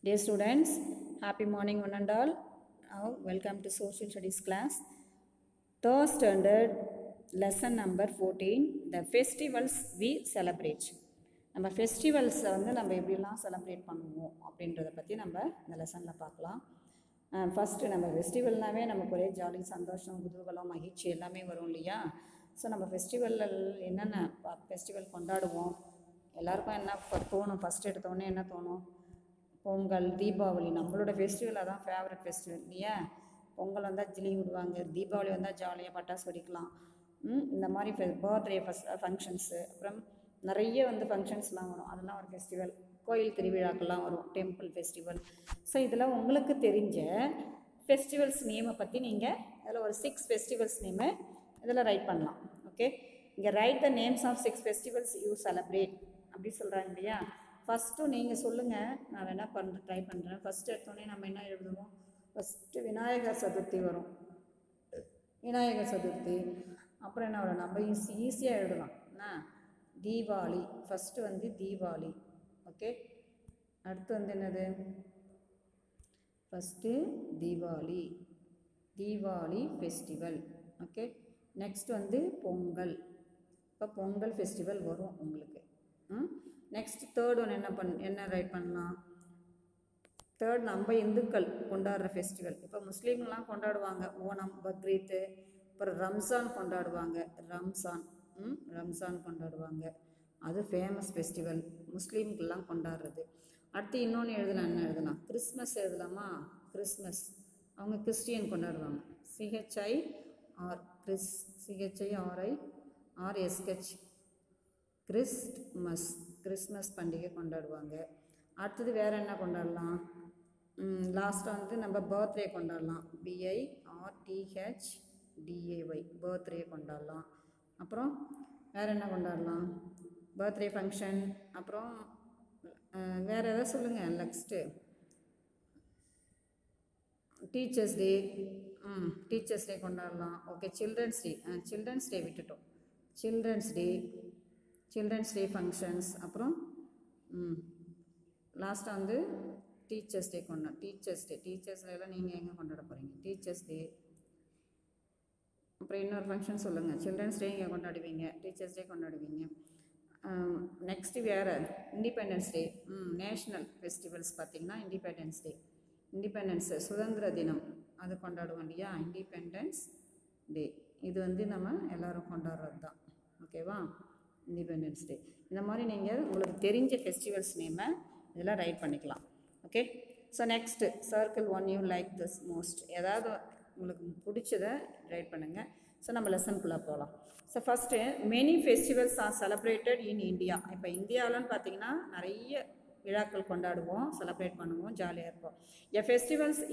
Dear students, happy morning one and all. Now, welcome to social studies class. Third standard, lesson number 14, the festivals we celebrate. நம்ம ஃபெஸ்டிவல்ஸை வந்து நம்ம எப்படிலாம் celebrate பண்ணுவோம் அப்படின்றத பற்றி நம்ம இந்த லெசனில் பார்க்கலாம் ஃபஸ்ட்டு நம்ம ஃபெஸ்டிவல்னாவே நமக்கு ஒரே ஜாலி சந்தோஷம் குதூகலம் மகிழ்ச்சி எல்லாமே வரும் இல்லையா ஸோ நம்ம ஃபெஸ்டிவலில் என்னென்ன ஃபெஸ்டிவல் கொண்டாடுவோம் எல்லாருக்கும் என்ன இப்போ தோணும் ஃபஸ்ட் எடுத்தோடனே என்ன தோணும் பொங்கல் தீபாவளி நம்மளோட ஃபெஸ்டிவல் அதான் ஃபேவரட் ஃபெஸ்டிவல் இல்லையா பொங்கல் வந்தால் ஜிலி விடுவாங்க தீபாவளி வந்தால் ஜாலியாக பட்டாசு வெடிக்கலாம் ம், இந்த மாதிரி பர்த்டே ஃபஸ்ட் ஃபங்க்ஷன்ஸு அப்புறம் நிறைய வந்து ஃபங்க்ஷன்ஸ்லாம் வரும் அதெல்லாம் ஒரு ஃபெஸ்டிவல் கோயில் திருவிழாக்கள்லாம் வரும் டெம்பிள் ஃபெஸ்டிவல் ஸோ இதெல்லாம் உங்களுக்கு தெரிஞ்ச ஃபெஸ்டிவல்ஸ் நேமை பற்றி நீங்கள் அதில் ஒரு சிக்ஸ் ஃபெஸ்டிவல்ஸ் நேமு இதில் ரைட் பண்ணலாம் ஓகே இங்கே write the names of six festivals you celebrate அப்படி சொல்கிறாங்க இல்லையா ஃபஸ்ட்டு நீங்கள் சொல்லுங்கள் நான் என்ன பண்ணுறேன் ட்ரை பண்ணுறேன் ஃபஸ்ட்டு எடுத்தோடனே நம்ம என்ன எழுதுவோம் ஃபஸ்ட்டு விநாயகர் சதுர்த்தி வரும் விநாயகர் சதுர்த்தி அப்புறம் என்ன வரும் நம்ம ஈஸி ஈஸியாக எழுதலாம் என்ன தீபாவளி ஃபஸ்ட்டு வந்து தீபாவளி ஓகே அடுத்து வந்து என்னது first Deepavali Deepavali festival okay next வந்து பொங்கல் இப்போ பொங்கல் ஃபெஸ்டிவல் வரும் உங்களுக்கு நெக்ஸ்ட் தேர்ட் ஒன் என்ன பண் என்ன ரைட் பண்ணலாம் தேர்ட் நம்ம இந்துக்கள் கொண்டாடுற ஃபெஸ்டிவல் இப்போ முஸ்லீம்லாம் கொண்டாடுவாங்க ஓணம் பக்ரீத்து அப்புறம் ரம்ஜான் கொண்டாடுவாங்க ரம்ஜான் ம், ரம்ஜான் கொண்டாடுவாங்க அது ஃபேமஸ் ஃபெஸ்டிவல் முஸ்லீம்கெல்லாம் கொண்டாடுறது அடுத்து இன்னொன்று எழுதலாம் என்ன எழுதலாம் கிறிஸ்மஸ் எழுதலாமா கிறிஸ்மஸ் அவங்க கிறிஸ்டியன் கொண்டாடுவாங்க C H I R Chris C H I R I R S H Christmas Christmas பண்டிகை கொண்டாடுவாங்க அடுத்தது வேறு என்ன கொண்டாடலாம் லாஸ்ட்டாக வந்து நம்ம பர்த்டே கொண்டாடலாம் பிஐ ஆர்டிஹெச் டிஏஒய் பர்த்டே கொண்டாடலாம் அப்புறம் வேறு என்ன கொண்டாடலாம் பர்த்டே ஃபங்க்ஷன் அப்புறம் அஹ், வேறு எதாவது சொல்லுங்கள் நெக்ஸ்ட்டு டீச்சர்ஸ் டே ம் டீச்சர்ஸ் டே கொண்டாடலாம் okay children's day children's day விட்டுட்டோம் children's day children's day functions அப்புறம் ம் லாஸ்ட்டாக வந்து டீச்சர்ஸ் டே கொண்டா டீச்சர்ஸ் டே டீச்சர்ஸ் எல்லாம் நீங்கள் எங்கே கொண்டாட போகிறீங்க டீச்சர்ஸ் டே அப்புறம் இன்னொரு ஃபங்க்ஷன் சொல்லுங்கள் சில்ட்ரன்ஸ் டே இங்கே கொண்டாடுவீங்க டீச்சர்ஸ் டே கொண்டாடுவீங்க நெக்ஸ்ட்டு வேறு இண்டிபெண்டன்ஸ் டே ம் நேஷ்னல் ஃபெஸ்டிவல்ஸ் பார்த்திங்கன்னா இண்டிபெண்டன்ஸ் டே இண்டிபெண்டன்ஸ் சுதந்திர தினம் அது கொண்டாடுவோம் இல்லையா இண்டிபெண்டன்ஸ் டே இது வந்து நம்ம எல்லாரும் கொண்டாடுறது தான் ஓகேவா இண்டிபெண்டன்ஸ் டே இந்த மாதிரி நீங்கள் உங்களுக்கு தெரிஞ்ச ஃபெஸ்டிவல்ஸ் நேமை இதெல்லாம் ரைட் பண்ணிக்கலாம் okay so next circle one you like this most ஏதாவது உங்களுக்கு பிடிச்சதை ரைட் பண்ணுங்கள் ஸோ நம்ம லெசனுக்குள்ளே போகலாம் so first many festivals are celebrated in India இப்போ இந்தியாவிலன்னு பார்த்தீங்கன்னா நிறைய விழாக்கள் கொண்டாடுவோம் செலிப்ரேட் பண்ணுவோம் ஜாலியாக இருப்போம் எ ஃபெஸ்டிவல்ஸ்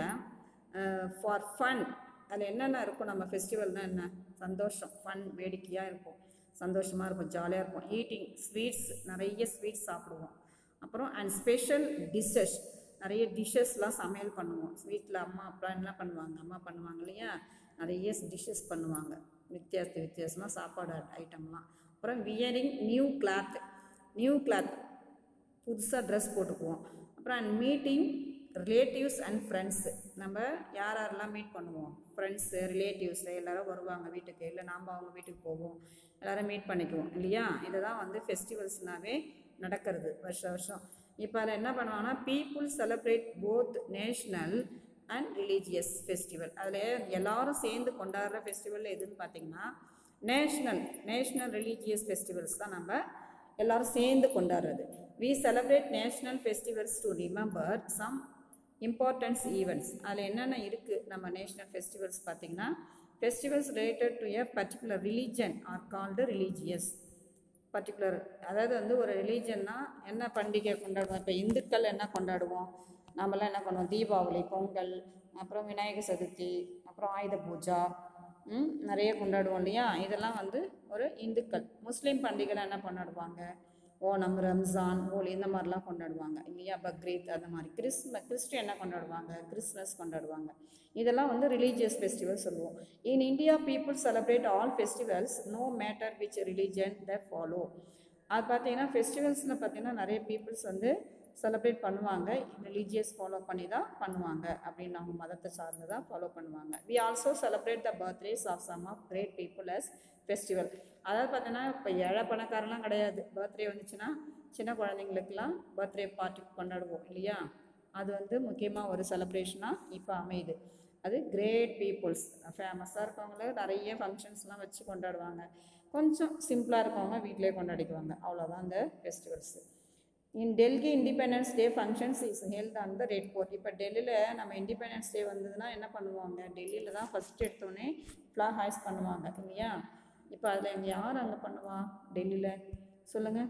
ஈஸியாக ஃபார் ஃபன் அதில் என்னென்ன இருக்கும் நம்ம ஃபெஸ்டிவல்னால் என்ன சந்தோஷம் ஃபன் வேடிக்கையாக இருக்கும் சந்தோஷமாக இருக்கும் ஜாலியாக இருக்கும் ஈட்டிங் ஸ்வீட்ஸ் நிறைய ஸ்வீட்ஸ் சாப்பிடுவோம் அப்புறம் அண்ட் ஸ்பெஷல் டிஷ்ஷஸ் நிறைய டிஷ்ஷஸ்லாம் சமையல் பண்ணுவோம் வீட்டில் அம்மா அப்பா என்ன பண்ணுவாங்க அம்மா பண்ணுவாங்க இல்லையா நிறைய டிஷ்ஷஸ் பண்ணுவாங்க வித்தியாச வித்தியாசமாக சாப்பாடு ஐட்டம்லாம் அப்புறம் wearing new cloth new cloth புதுசாக ட்ரெஸ் போட்டுக்குவோம் அப்புறம் and meeting relatives and friends நம்ம யார் யாரெல்லாம் மீட் பண்ணுவோம் ஃப்ரெண்ட்ஸு ரிலேட்டிவ்ஸு எல்லாரும் வருவாங்க வீட்டுக்கு இல்லை நாம் அவங்க வீட்டுக்கு போவோம் எல்லாரும் மீட் பண்ணிக்குவோம் இல்லையா இதுதான் வந்து ஃபெஸ்டிவல்ஸ்னாவே நடக்கிறது வருஷம் வருஷம் இப்போ அதில் என்ன பண்ணுவாங்கன்னா people celebrate both national and religious festival அதில் எல்லாரும் சேர்ந்து கொண்டாடுற ஃபெஸ்டிவல் எதுன்னு பார்த்தீங்கன்னா நேஷ்னல் நேஷ்னல் ரிலீஜியஸ் ஃபெஸ்டிவல்ஸ் தான் நம்ம எல்லாரும் சேர்ந்து கொண்டாடுறது we celebrate national festivals to remember some importance events அதில் என்னென்ன இருக்குது நம்ம நேஷ்னல் ஃபெஸ்டிவல்ஸ் பார்த்தீங்கன்னா festivals related to a particular religion are called religious particular அதாவது வந்து ஒரு ரிலீஜன்னா என்ன பண்டிகை கொண்டாடுவோம் இப்போ இந்துக்கள் என்ன கொண்டாடுவோம் நாமெல்லாம் என்ன பண்ணுவோம் தீபாவளி பொங்கல் அப்புறம் விநாயகர் சதுர்த்தி அப்புறம் ஆயுத பூஜா ம், நிறைய கொண்டாடுவோம் இல்லையா இதெல்லாம் வந்து ஒரு இந்துக்கள் முஸ்லீம் பண்டிகைலாம் என்ன கொண்டாடுவாங்க ஓணம் ரம்ஜான் ஹோலி இந்த மாதிரிலாம் கொண்டாடுவாங்க இல்லையா பக்ரீத் அந்த மாதிரி கிறிஸ்ம கிறிஸ்டியன் என்ன கொண்டாடுவாங்க கிறிஸ்மஸ் கொண்டாடுவாங்க இதெல்லாம் வந்து ரிலீஜியஸ் ஃபெஸ்டிவல் சொல்லுவோம் in India people celebrate all festivals no matter which religion they follow அது பார்த்தீங்கன்னா ஃபெஸ்டிவல்ஸில் பார்த்தீங்கன்னா நிறைய பீப்புள்ஸ் வந்து செலிப்ரேட் பண்ணுவாங்க ரிலீஜியஸ் ஃபாலோ பண்ணி தான் பண்ணுவாங்க அப்படின்னு அவங்க மதத்தை சார்ந்து தான் ஃபாலோ பண்ணுவாங்க we also celebrate the birthdays of some of great people as festival அதாவது பார்த்தீங்கன்னா இப்போ ஏழை பணக்காரெல்லாம் கிடையாது பர்த்டே வந்துச்சுன்னா சின்ன குழந்தைங்களுக்கெல்லாம் பர்த்டே பார்ட்டி கொண்டாடுவோம் இல்லையா அது வந்து முக்கியமாக ஒரு செலிப்ரேஷனாக இப்போ அமையுது அது கிரேட் பீப்புள்ஸ் ஃபேமஸாக இருக்கவங்கள நிறைய ஃபங்க்ஷன்ஸ்லாம் வச்சு கொண்டாடுவாங்க கொஞ்சம் சிம்பிளாக இருக்கவங்க வீட்டிலே கொண்டாடிக்குவாங்க அவ்வளோதான் அந்த festivals in Delhi independence day functions is held on the red fort இப்போ டெல்லியில் நம்ம இண்டிபெண்டன்ஸ் டே வந்ததுன்னா என்ன பண்ணுவாங்க டெல்லியில் தான் ஃபஸ்ட் எடுத்தோடனே ஃப்ளாக் ஹாய்ஸ் பண்ணுவாங்க இல்லையா இப்போ அதில் இங்கே யார் அங்கே பண்ணுவா டெல்லியில் சொல்லுங்கள்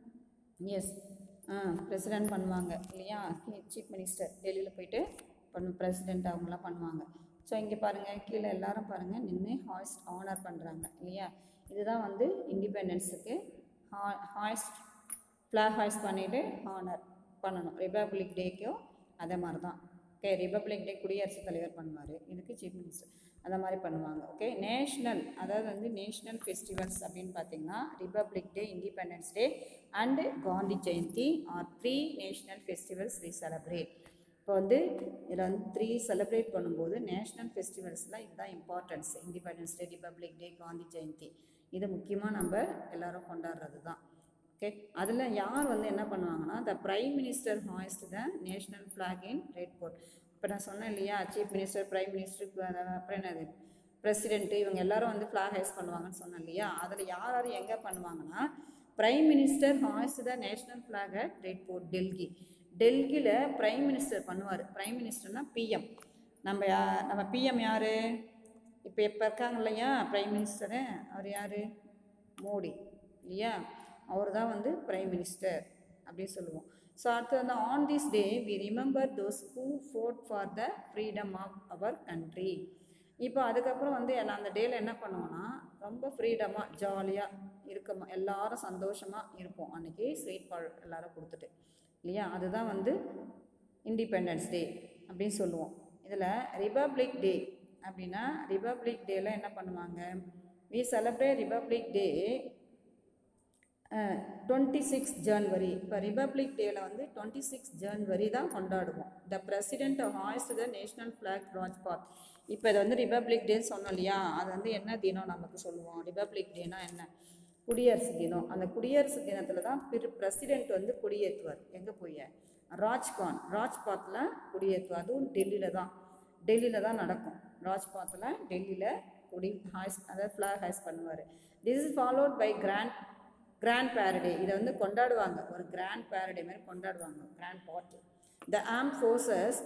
எஸ் ஆ பிரசிடென்ட் பண்ணுவாங்க இல்லையா சீஃப் மினிஸ்டர் டெல்லியில் போயிட்டு பண்ணு பிரசிடென்ட் அவங்களாம் பண்ணுவாங்க ஸோ இங்கே பாருங்கள் கீழே எல்லாரும் பாருங்கள் நின்று ஹாய்ஸ்ட் ஆனர் பண்ணுறாங்க இல்லையா இதுதான் வந்து இண்டிபெண்டன்ஸுக்கு ஹா ஹாய்ஸ்ட் ஃப்ளாக் ஹாய்ஸ்ட் பண்ணிவிட்டு ஹானர் பண்ணணும் ரிபப்ளிக் டேக்கும் அதே மாதிரி தான் ஓகே ரிபப்ளிக் டே குடியரசுத் தலைவர் பண்ணுவார் இதுக்கு சீஃப் மினிஸ்டர் அந்த மாதிரி பண்ணுவாங்க ஓகே நேஷ்னல் அதாவது வந்து நேஷ்னல் ஃபெஸ்டிவல்ஸ் அப்படின்னு பார்த்தீங்கன்னா republic day independence day and Gandhi Jayanti are three national festivals we celebrate இப்போ வந்து இதில் வந்து த்ரீ செலிப்ரேட் பண்ணும்போது நேஷ்னல் ஃபெஸ்டிவல்ஸில் இதுதான் importance independence day republic day Gandhi Jayanti இது முக்கியமாக நம்ம எல்லாரும் கொண்டாடுறது தான் ஓகே அதில் யார் வந்து என்ன பண்ணுவாங்கன்னா the prime minister hoist the national flag in red fort இப்போ நான் சொன்னேன் இல்லையா சீஃப் மினிஸ்டர் பிரைம் மினிஸ்டர் அப்புறம் என்னது பிரசிடென்ட்டு இவங்க எல்லாரும் வந்து ஃப்ளாக் ஹைஸ் பண்ணுவாங்கன்னு சொன்னேன் இல்லையா அதில் யார் யார் எங்கே பண்ணுவாங்கன்னா prime minister hoist the national flag at red fort Delhi டெல்லியில் பிரைம் மினிஸ்டர் பண்ணுவார் பிரைம் மினிஸ்டர்னா பிஎம் நம்ம யா நம்ம பிஎம் யார் இப்போ இப்போ இருக்காங்க இல்லையா பிரைம் மினிஸ்டரு அவர் யார் மோடி இல்லையா அவர் தான் வந்து பிரைம் மினிஸ்டர் அப்படின்னு சொல்லுவோம் ஸோ அடுத்து வந்து on this day we remember those who fought for the freedom of our country இப்போ அதுக்கப்புறம் வந்து என்ன அந்த டேயில் என்ன பண்ணுவோன்னா ரொம்ப ஃப்ரீடமாக ஜாலியாக இருக்கமா எல்லாரும் சந்தோஷமாக இருப்போம் அன்றைக்கி ஸ்வீட் பால் எல்லாரும் கொடுத்துட்டு இல்லையா அதுதான் வந்து இண்டிபெண்டன்ஸ் டே அப்படின்னு சொல்லுவோம் இதில் ரிபப்ளிக் டே அப்படின்னா ரிபப்ளிக் டேல என்ன பண்ணுவாங்க we celebrate republic day twenty six January இப்போ ரிபப்ளிக் டேல வந்து டுவெண்ட்டி சிக்ஸ் ஜனவரி தான் கொண்டாடுவோம் த பிரசிடென்ட் ஹாய்ஸ் த நேஷ்னல் ஃப்ளாக் ராஜ்பாத் இப்போ இது வந்து ரிபப்ளிக் டேன்னு சொன்னோம் இல்லையா அது வந்து என்ன தினம் நமக்கு சொல்லுவோம் ரிபப்ளிக் டேனா என்ன குடியரசு தினம் அந்த குடியரசு தினத்தில் தான் பிற பிரசிடென்ட் வந்து கொடியேற்றுவார் எங்கே போய் ராஜ்கான் ராஜ்பாத்தில் கொடியேற்றுவார் அதுவும் டெல்லியில் தான் டெல்லியில் தான் நடக்கும் ராஜ்பாத்தில் டெல்லியில் கொடி ஹாய்ஸ் அதாவது ஃப்ளாக் ஹாய்ஸ் பண்ணுவார் this is followed by grand grand parade இதை வந்து கொண்டாடுவாங்க ஒரு கிராண்ட் பேரடே மாதிரி கொண்டாடுவாங்க கிராண்ட் பார்ட்டி த ஆம் forces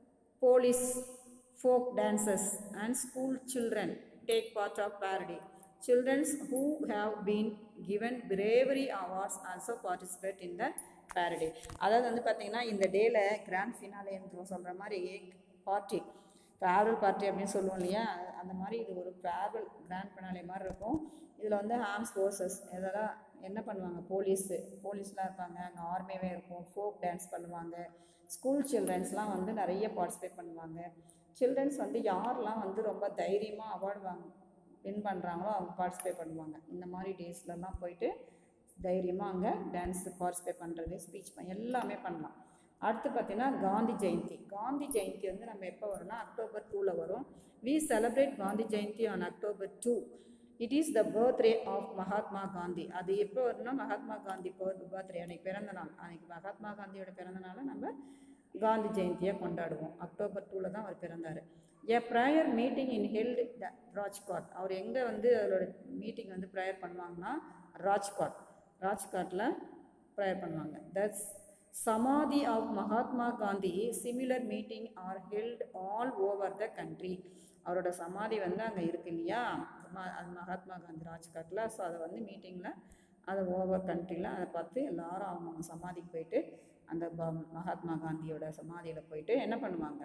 police folk dances and school children take part of parade childrens who have been given bravery awards also participate in the parade அதாவது வந்து பார்த்திங்கன்னா இந்த டேல கிராண்ட் ஃபினாலேன்னு சொல்கிற மாதிரி பார்ட்டி ஃபேர்வெல் பார்ட்டி அப்படின்னு சொல்லுவோம் இல்லையா அந்த மாதிரி இது ஒரு ஃபேர்வெல் கிராண்ட் ஃபினாலே மாதிரி இருக்கும் இதில் வந்து ஆர்ம்ஸ் ஃபோர்ஸஸ் இதெல்லாம் என்ன பண்ணுவாங்க போலீஸு போலீஸ்லாம் இருப்பாங்க அங்கே ஆர்மியே இருக்கும் ஃபோக் டான்ஸ் பண்ணுவாங்க ஸ்கூல் சில்ட்ரன்ஸ்லாம் வந்து நிறைய பார்ட்டிசிபேட் பண்ணுவாங்க சில்ட்ரன்ஸ் வந்து யாரெல்லாம் வந்து ரொம்ப தைரியமாக அவார்டு வாங்க வின் பண்ணுறாங்களோ அவங்க பார்ட்டிசிபேட் பண்ணுவாங்க இந்த மாதிரி டேஸ்லலாம் போயிட்டு தைரியமாக அங்கே டான்ஸ் பார்ட்டிசிபேட் பண்ணுறது ஸ்பீச் பண்ண எல்லாமே பண்ணலாம் அடுத்து பார்த்தீங்கன்னா காந்தி ஜெயந்தி காந்தி ஜெயந்தி வந்து நம்ம எப்போ வரும்னா அக்டோபர் டூவில் வரும் we celebrate Gandhi Jayanti on October two it is the birthday of Mahatma Gandhi அது எப்போ வரும்னா மகாத்மா காந்தி பர்த்டே அன்னைக்கு பிறந்த நாள் அன்னைக்கு மகாத்மா காந்தியோட பிறந்த நாளை நம்ம காந்தி ஜெயந்தியை கொண்டாடுவோம் அக்டோபர் டூவில் தான் அவர் பிறந்தார் a prayer meeting in held the Rajghat அவர் எங்கே வந்து அவரோட மீட்டிங் வந்து ப்ரேயர் பண்ணுவாங்கன்னா ராஜ்காட் ராஜ்காட்டில் ப்ரேயர் பண்ணுவாங்க that's samadhi of Mahatma Gandhi similar meeting are held all over the country அவரோட சமாதி வந்து அங்கே இருக்கு இல்லையா ம- அது மகாத்மா காந்தி ராஜ்காட்டில் ஸோ அதை வந்து மீட்டிங்கில் அதை ஓவர் கண்ட்ரியில் அதை பார்த்து எல்லாரும் அவங்கவுங்க சமாதிக்கு போயிட்டு அந்த ப- மகாத்மா காந்தியோட சமாதியில் போயிட்டு என்ன பண்ணுவாங்க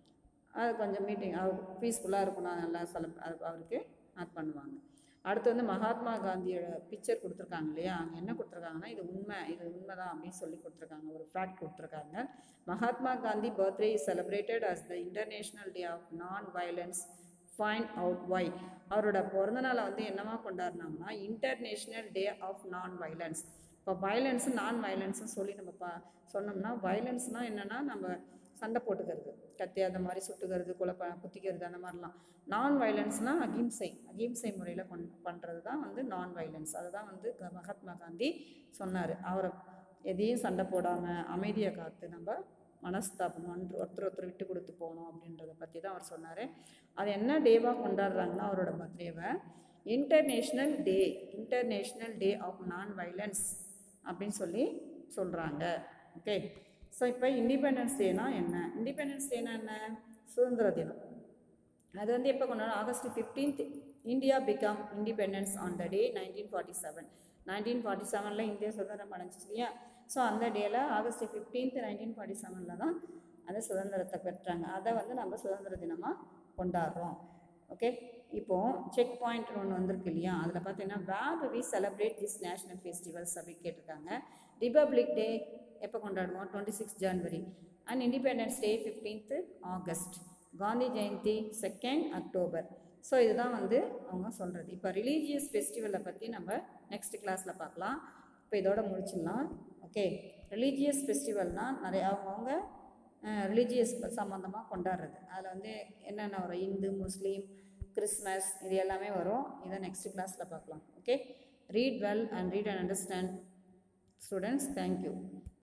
அது கொஞ்சம் மீட்டிங் அவர் பீஸ்ஃபுல்லாக இருக்கணும் நல்லா சொல்ல அது அவருக்கு ஆட் பண்ணுவாங்க அடுத்து வந்து மகாத்மா காந்தியோட பிக்சர் கொடுத்துருக்காங்க இல்லையா அங்கே என்ன கொடுத்துருக்காங்கன்னா இது உண்மை இது உண்மைதான் அப்படின்னு சொல்லி கொடுத்துருக்காங்க ஒரு ஃபேக்ட் கொடுத்துருக்காங்க Mahatma Gandhi birthday is celebrated as the international day of non violence find out why அவரோட பிறந்த நாளை வந்து என்னவா கொண்டாடினாங்கன்னா international day of non violence இப்போ வயலன்ஸு நான் வயலன்ஸும் சொல்லி நம்ம பா சொன்னோம்னா வயலன்ஸ்னால் என்னென்னா நம்ம சண்டை போட்டுக்கிறது கத்தி அந்த மாதிரி சுட்டுக்கிறது கொலை ப குத்திக்கிறது அந்த மாதிரிலாம் நான் வயலன்ஸ்னால் அகிம்சை அகிம்சை முறையில் கொண் பண்ணுறது தான் வந்து நான் வயலன்ஸ் அதுதான் வந்து க- மகாத்மா காந்தி சொன்னார் அவரை எதையும் சண்டை போடாமல் அமைதியை காத்து நம்ம மனஸ்தாபம் ஒன்று ஒருத்தர் ஒருத்தர் விட்டு கொடுத்து போகணும் அப்படின்றத பற்றி தான் அவர் சொன்னார் அது என்ன டேவாக கொண்டாடுறாங்கன்னா அவரோட பர்த்டேவை international day international day of non violence அப்படின்னு சொல்லி சொல்கிறாங்க ஓகே ஸோ இப்போ இண்டிபெண்டன்ஸ் டேனா என்ன இண்டிபெண்டன்ஸ் டேனா என்ன சுதந்திர தினம் அது வந்து எப்போ கொண்டாடும் August fifteenth India become independence on the day nineteen forty seven nineteen forty செவனில் இந்தியா சுதந்திரம் அடைஞ்சிச்சு இல்லையா ஸோ அந்த டேயில் ஆகஸ்ட் ஃபிஃப்டீன்த் நைன்டீன் ஃபார்ட்டி செவனில் தான் அந்த சுதந்திரத்தை பெற்றாங்க அதை வந்து நம்ம சுதந்திர தினமாக கொண்டாடுறோம் ஓகே இப்போது செக் பாயிண்ட் ஒன்று வந்திருக்கு இல்லையா அதில் பார்த்தீங்கன்னா where we celebrate this national festivals அப்படின்னு கேட்டிருக்காங்க ரிபப்ளிக் டே எப்போ கொண்டாடுவோம் twenty six January and independence day fifteenth August Gandhi Jayanti second October so இதுதான் வந்து அவங்க சொல்கிறது இப்போ ரிலீஜியஸ் ஃபெஸ்டிவலை பற்றி நம்ம நெக்ஸ்ட் கிளாஸில் பார்க்கலாம் இப்போ இதோட முடிச்சிடலாம் ஓகே ரிலீஜியஸ் ஃபெஸ்டிவல்னால் நிறைய அவங்கவுங்க ரிலீஜியஸ் சம்மந்தமாக கொண்டாடுறது அதில் வந்து என்னென்ன வரும் இந்து முஸ்லீம் கிறிஸ்மஸ் இது எல்லாமே வரும் இதை நெக்ஸ்ட் கிளாஸில் பார்க்கலாம் okay read well and read and understand students thank you